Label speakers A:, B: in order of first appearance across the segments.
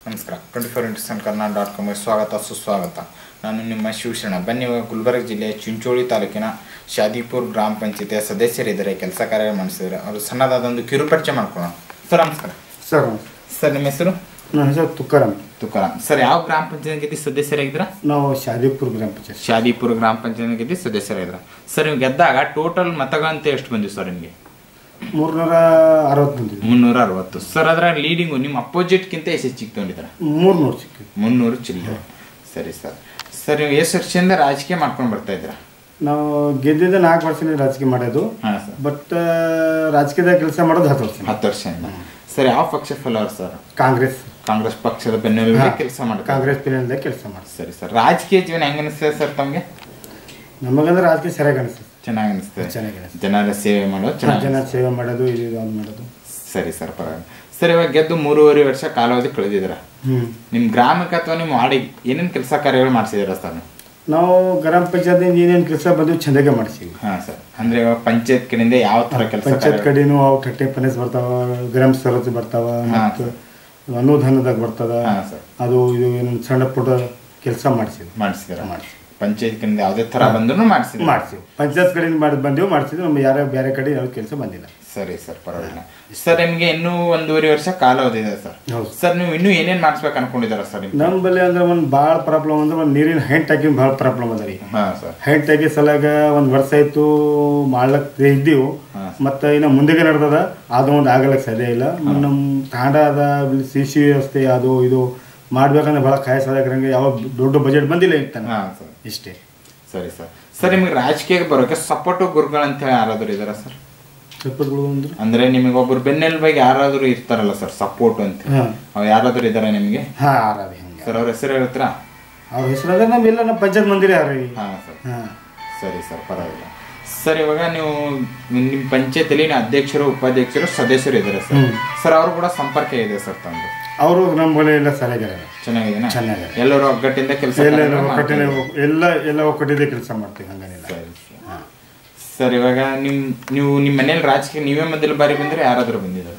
A: ನಮಸ್ಕಾರ twenty four into seven Kannada dot ಕಾಮ್ಗೆ ಸ್ವಾಗತ ಸುಸ್ವಾಗತ ನಾನು ನಿಮ್ಮ ಶಿವಶರಣ ಬನ್ನಿ ಇವಾಗ ಗುಲ್ಬರ್ಗ ಜಿಲ್ಲೆಯ ಚಿಂಚೋಳಿ ತಾಲೂಕಿನ ಶಾದಿಪುರ್ ಗ್ರಾಮ ಪಂಚಾಯತಿಯ ಸದಸ್ಯರಿದ್ದಾರೆ ಕೆಲಸ ಕಾರ್ಯ ಮಾಡಿಸಿದ್ದಾರೆ ಅವರು ಸಣ್ಣದಾದ ಒಂದು ಕಿರುಪರಿಚಯ ಮಾಡ್ಕೊಳ್ಳೋಣ ಸರ್ ನಮಸ್ಕಾರ
B: ಸರ್
A: ಸರ್ ನಿಮ್ಮ ಹೆಸರು
B: ನನ್ನ ಹೆಸರು ತುಕಾರಾಮ್
A: ತುಕಾರಾಮ್ ಸರ್ ಯಾವ ಗ್ರಾಮ ಪಂಚಾಯತ್ಗೆ ಸದಸ್ಯರಾಗಿದ್ದೀರಾ
B: ನಾವು ಶಾದಿಪುರ್ ಗ್ರಾಮ ಪಂಚಾಯತ್
A: ಶಾದಿಪುರ ಗ್ರಾಮ ಪಂಚಾಯತ್ಗೆ ಸದಸ್ಯರಾಗಿದ್ದೀರಾ ಸರ್ ನೀವು ಗೆದ್ದಾಗ ಟೋಟಲ್ ಮತಗಳಂತ ಎಷ್ಟು ಬಂದಿವೆ ಸರ್ ನಿಮಗೆ
B: ಮೂರ್ನೂರ ಅರವತ್ತು ಬಂದಿದೆ
A: ಮುನ್ನೂರ ಅರವತ್ತು ಸರ್ ಅದರ ಲೀಡಿಂಗು ನಿಮ್ಮ ಅಪೋಸಿಟ್ಗಿಂತ ಎಷ್ಟು ಹೆಚ್ಚಿಗೆ ತೊಗೊಂಡಿದ್ದಾರೆ
B: ಮೂರ್ನೂರು ಸಿಕ್ಕಿದೆ
A: ಮುನ್ನೂರು ಚಿಲ್ಲರೆ ಸರಿ ಸರ್ ಸರ್ ನೀವು ಎಷ್ಟು ವರ್ಷದಿಂದ ರಾಜಕೀಯ ಮಾಡ್ಕೊಂಡು ಬರ್ತಾ ಇದ್ದೀರಾ
B: ನಾವು ಗೆದ್ದಿದ್ದ ನಾಲ್ಕು ವರ್ಷದಿಂದ ರಾಜಕೀಯ ಮಾಡೋದು
A: ಹಾಂ ಸರ್
B: ಬಟ್ ರಾಜಕೀಯದಾಗ ಕೆಲಸ ಮಾಡೋದು ಹತ್ತು ವರ್ಷ
A: ಹತ್ತು ವರ್ಷದಿಂದ ಸರ್ ಯಾವ ಪಕ್ಷ ಫಲವರ್ ಸರ್
B: ಕಾಂಗ್ರೆಸ್
A: ಕಾಂಗ್ರೆಸ್ ಪಕ್ಷದ ಬೆನ್ನೆಲುಬು
B: ಹಾ.
A: ಕೆಲಸ ಮಾಡ್ತಾರೆ
B: ಕಾಂಗ್ರೆಸ್ ಪಿರಿಯಡ್ದಾಗ ಕೆಲಸ ಮಾಡ್ತೀವಿ
A: ಸರಿ ಸರ್ ರಾಜಕೀಯ ಜೀವನ ಹೆಂಗ ಅನಿಸ್ತದೆ ಸರ್ ತಮಗೆ
B: ನಮಗಂದ್ರೆ ರಾಜಕೀಯ ಸರಿಯಾಗಿ ಅನಿಸ್ತದೆ
A: ಚೆನ್ನಾಗಿ ಅನಿಸ್ತದೆ
B: ಚೆನ್ನಾಗಿ ಅನಿಸ್ತದೆ
A: ಜನರ ಸೇವೆ ಮಾಡೋದು
B: ಜನ
A: ಚೆನ್ನಾಗಿ
B: ಸೇವೆ ಮಾಡೋದು ಇದು ಇದು ಅದು ಮಾಡೋದು
A: ಸರಿ ಸರ್ ಪರವಾಗಿಲ್ಲ ಸರ್ ಇವಾಗ ಗೆದ್ದು ಮೂರುವರೆ ವರ್ಷ ಕಾಲಾವಧಿ ಕಳೆದಿದ್ದೀರಾ
B: ಹ್ಞೂ
A: ನಿಮ್ಮ ಗ್ರಾಮಕ್ಕೆ ಅಥವಾ ನಿಮ್ಮ ವಾರ್ಡಿಗೆ ಏನೇನು ಕೆಲಸ ಕಾರ್ಯಗಳು ಮಾಡಿಸಿದ್ದೀರಾ ಸರ್ ನೀವು
B: ನಾವು ಗ್ರಾಮ ಪಂಚಾಯತ್ನಿಂದ ಏನೇನು ಕೆಲಸ ಬಂದು ಚೆಂದಾಗೆ ಮಾಡಿಸಿವಿ
A: ಹಾಂ ಸರ್ ಅಂದರೆ ಇವಾಗ ಪಂಚಾಯತ್ ಕಡೆಯಿಂದ ಯಾವ ಥರ ಕೆಲಸ
B: ಪಂಚಾಯತ್ ಕಡೆನೂ ಅವು ಥರ್ಟಿ ಫೈನಾನ್ಸ್ ಬರ್ತಾವ ಗ್ರಾಮ ಸರತಿ ಬರ್ತಾವ
A: ಹಾ,
B: ಮತ್ತು ಅನುದಾನದಾಗ ಬರ್ತದ
A: ಹಾಂ ಸರ್
B: ಅದು ಇದು ಏನೊಂದು ಸಣ್ಣ ಪುಟ್ಟ ಕೆಲಸ ಮಾಡಿಸಿದ್ವಿ
A: ಮಾಡಿಸಿದ್ದೀರಾ
B: ಮಾಡಿಸಿ
A: ಪಂಚಾಯತ್ ಕಡೆಯಿಂದ ಯಾವುದೇ ಥರ ಬಂದರೂ ಮಾಡಿಸಿದ್ದೀರಾ
B: ಮಾಡ್ತೀವಿ ಪಂಚಾಯತ್ ಕಡೆಯಿಂದ ಮಾಡಿ ಬಂದೆವು ಮಾಡ್ತಿದ್ವಿ ನಮ್ಮ ಯಾರ ಬೇರೆ ಕಡೆ ಯಾವ ಕೆಲಸ ಬಂದಿಲ್ಲ
A: ಸರಿ ಸರ್ ಪರವಾಗಿಲ್ಲ ಸರ್ ನಿಮಗೆ ಇನ್ನೂ ಒಂದೂವರೆ ವರ್ಷ ಕಾಲಾವಧಿ ಇದೆ ಸರ್
B: ಹೌದು
A: ಸರ್ ನೀವು ಇನ್ನೂ ಏನೇನು ಮಾಡಿಸ್ಬೇಕು ಅನ್ಕೊಂಡಿದ್ದಾರ ಸರ್ ನಿಮ್ಗೆ
B: ನಮ್ಮ ಬಲ್ಲಿ ಅಂದ್ರೆ ಒಂದು ಭಾಳ ಪ್ರಾಬ್ಲಮ್ ಅಂದ್ರೆ ಒಂದು ನೀರಿನ ಹೈಟ್ ಹಾಕಿ ಭಾಳ ಪ್ರಾಬ್ಲಮ್ ಅದ ರೀ
A: ಹಾಂ ಸರ್
B: ಹೈಟ್ ಹಾಕಿ ಸಲಾಗ ಒಂದು ವರ್ಷ ಆಯ್ತು ಮಾಡ್ಲಕ್ ಇದ್ದೀವು
A: ಹಾ.
B: ಮತ್ತು ಇನ್ನು ಮುಂದೆಗೆ ನಡ್ದದ ಅದು ಒಂದು ಆಗಲಕ್ಕೆ ಸಾಧ್ಯ ಇಲ್ಲ ನಮ್ಮ ತಾಂಡ ಅದ ಸಿ ಸಿ ವ್ಯವಸ್ಥೆ ಅದು ಇದು ಮಾಡ್ಬೇಕಂದ್ರೆ ಭಾಳ ಕಾಯ ಸಾಧಕರಂಗೆ ಯಾವ ದೊಡ್ಡ ಬಜೆಟ್ ಬಂದಿಲ್ಲ ಇರ್ತಾನೆ
A: ಹಾಂ ಸರ್
B: ಇಷ್ಟೇ
A: ಸರಿ ಸರ್ ಸರ್ ನಿಮಗೆ ರಾಜಕೀಯಕ್ಕೆ ಬರೋಕೆ ಸಪೋರ್ಟು ಗುರುಗಳು ಅಂತ ಹೇಳಿ ಯಾರಾದರೂ ಇದ್ದಾರಾ ಸರ್
B: ಸಪೋರ್ಟ್ಗಳು ಅಂದ್ರೆ
A: ಅಂದ್ರೆ ನಿಮಗೆ ಒಬ್ರು ಬೆನ್ನೆಲುಬಾಗಿ ಯಾರಾದರೂ ಇರ್ತಾರಲ್ಲ ಸರ್ ಸಪೋರ್ಟ್ ಅಂತ
B: ಹಾಂ
A: ಅವ್ರು ಯಾರಾದರೂ ಇದ್ದಾರಾ ನಿಮಗೆ
B: ಹಾಂ ಆರಾಧಿ ಹಂಗೆ
A: ಸರ್ ಅವ್ರ ಹೆಸರು ಹೇಳ್ತೀರಾ
B: ಅವ್ರ ಹೆಸರು ಅಂದ್ರೆ ನಮ್ಮೆಲ್ಲ ನಮ್ಮ ಪಂಚಾಯತ್ ಮಂದಿರ ಯಾರು
A: ಹಾಂ ಸರ್
B: ಹಾಂ
A: ಸರಿ ಸರ್ ಪರವಾಗಿಲ್ಲ ಸರ್ ಇವಾಗ ನೀವು ನಿಮ್ಮ ಪಂಚಾಯತಿಲಿ ಅಧ್ಯಕ್ಷರು ಉಪಾಧ್ಯಕ್ಷರು ಸದಸ್ಯರು ಇದ್ದಾರೆ ಸರ್
B: ಹ್ಮ್.
A: ಸರ್ ಅವರು ಕೂಡ ಸಂಪರ್ಕ ಇದೆ ಸರ್ ತಮ್ಮದು
B: ಅವರು ನಮ್ಮ ಮನೆ ಎಲ್ಲ ಸರಿಯಾಗಿದ್ದಾರೆ
A: ಚೆನ್ನಾಗಿದೆನಾ
B: ಚೆನ್ನಾಗಿದೆ.
A: ಎಲ್ಲರೂ ಒಗ್ಗಟ್ಟಿಂದ ಕೆಲಸ
B: ಎಲ್ಲ ಎಲ್ಲ ಒಕ್ಕಟ್ಟಿನ ಎಲ್ಲ ಎಲ್ಲ ಒಕ್ಕಟ್ಟಿದೆ ಕೆಲಸ ಮಾಡ್ತೀವಿ ಹಂಗೇನಿಲ್ಲ
A: ಸರ್ ಇವಾಗ ನಿಮ್ ನೀವು ನಿಮ್ಮ ಮನೇಲಿ ರಾಜಕೀಯ ನೀವೇ ಮೊದಲ ಬಾರಿ ಬಂದ್ರೆ ಯಾರಾದರೂ ಬಂದಿದ್ದಾರೆ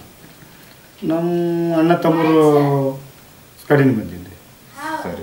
B: ನಮ್ಮ ಅಣ್ಣ ತಮ್ಮರು ಕಡಿಮೆ ಬಂದಿದ್ದೆ
A: ಸರಿ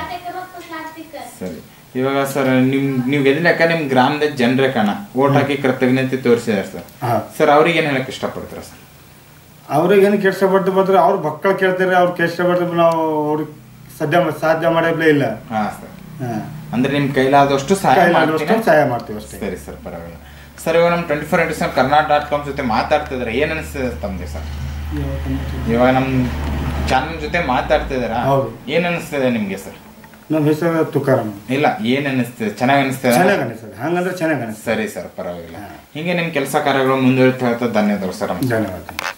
A: ಸರಿ ಇವಾಗ ಸರ್ ನಿಮ್ ನೀವು ಗೆದ್ಲಕ್ಕ ನಿಮ್ ಗ್ರಾಮದ ಜನರೇ ಕಾಣ ಓಟ್ ಹಾಕಿ ಕೃತಜ್ಞತೆ ತೋರಿಸಿದಾರೆ ಸರ್
B: ಹಾಂ
A: ಸರ್ ಅವ್ರಿಗೆ ಏನ್ ಹೇಳಕ್ ಇಷ್ಟಪಡ್ತೀರಾ ಸರ್
B: ಅವ್ರಿಗೆ ಏನು ಕೆಲಸ ಪಟ್ಟು ಬಂದ್ರೆ ಅವ್ರು ಮಕ್ಕಳು ಕೇಳ್ತಾರೆ ಅವ್ರು ಕೆಲಸ ಪಟ್ಟು ನಾವು ಅವ್ರಿಗೆ ಸದ್ಯ ಸಾಧ್ಯ ಮಾಡಲೇ ಇಲ್ಲ
A: ಹಾ ಸರ್
B: ಹಾಂ
A: ಅಂದ್ರೆ ನಿಮ್ ಕೈಲಾದಷ್ಟು ಸಹಾಯ
B: ಕೈಲಾದಷ್ಟು
A: ಮಾಡ್ತೀನಿ
B: ಸಹಾಯ ಮಾಡ್ತೀವಿ ಅಷ್ಟೇ
A: ಸರಿ ಸರ್ ಪರವಾಗಿಲ್ಲ ಸರ್ ಇವಾಗ ನಮ್ಮ twenty four into seven Karnataka dot com ಜೊತೆ ಮಾತಾಡ್ತಿದ್ರೆ ಏನ್ ಅನಿಸ್ತದೆ ತಮಗೆ ಸರ್ ಇವಾಗ ನಮ್ಮ ಚಾನಲ್ ಜೊತೆ ಮಾತಾಡ್ತಿದಾರ
B: ಹೌದು.
A: ಏನ್ ಅನಿಸ್ತದೆ ನಿಮ್ಗೆ ಸರ್
B: ನಮ್ಮ ಹೆಸರು ತುಕಾರಾಮ್
A: ಇಲ್ಲ ಏನ್ ಅನಿಸ್ತದೆ ಚೆನ್ನಾಗಿ ಅನಿಸ್ತದೆ
B: ಚೆನ್ನಾಗಿ ಅನಿಸ್ತದೆ ಹಂಗಂದ್ರೆ ಚೆನ್ನಾಗಿ ಅನಿಸ್ತದೆ
A: ಸರಿ ಸರ್ ಪರವಾಗಿಲ್ಲ ಹಿಂಗೆ ನಿಮ್ ಕೆಲಸ ಕಾರ್ಯಗಳು ಮುಂದುವರಿತಾ ಇರ್ತದೆ ಧನ್ಯವಾದಗಳು ಸರ್
B: ಧನ್ಯವಾದ